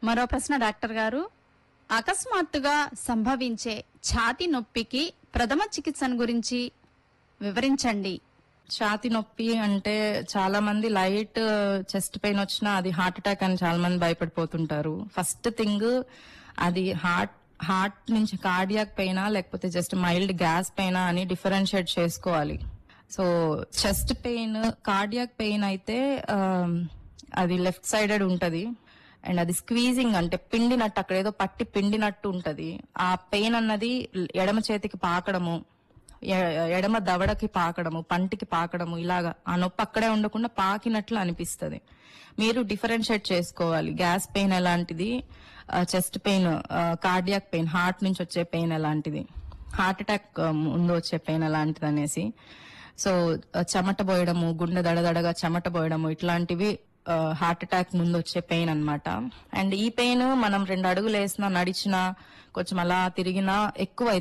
మరో ప్రశ్న డాక్టర్ గారు అకస్మాత్తుగా సంభవించే ఛాతి నొప్పికి ప్రథమ చికిత్సను గురించి వివరించండి ఛాతి నొప్పి అంటే చాలా మంది లైట్ చెస్ట్ పెయిన్ వచ్చినా అది హార్ట్ అటాక్ అని చాలా మంది భయపడిపోతుంటారు ఫస్ట్ థింగ్ అది హార్ట్ హార్ట్ నుంచి కార్డియాక్ పెయినా లేకపోతే జస్ట్ మైల్డ్ గ్యాస్ పెయినా అని డిఫరెన్షియేట్ చేసుకోవాలి so chest pain cardiac pain అయితే ఆ, అది లెఫ్ట్ సైడెడ్ ఉంటది అండ్ అది స్క్వీజింగ్ అంటే పిండినట్టు అక్కడ ఏదో పట్టి పిండినట్టు ఉంటది ఆ పెయిన్ అన్నది ఎడమ చేతికి పాకడము ఎ- ఎడమ దవడకి పాకడము పంటికి పాకడము ఇలాగా ఆ నొప్పి అక్కడే ఉండకుండా పాకినట్లు అనిపిస్తది మీరు డిఫరెన్షియేట్ చేసుకోవాలి గ్యాస్ పెయిన్ ఎలాంటిది chest pain cardiac pain heart నుంచి వచ్చే పెయిన్ ఎలాంటిది హార్ట్ అటాక్ ముందు వచ్చే పెయిన్ ఎలాంటిది అనేసి సో చెమట పోయడము గుండె దడదడగా చెమట పోయడము ఇట్లాంటివి హార్ట్ అటాక్ ముందు వచ్చే పెయిన్ అన్నమాట అండ్ ఈ పెయిన్ మనం రెండు అడుగులు వేసినా నడిచినా కొంచెం అలా తిరిగినా ఎక్కువ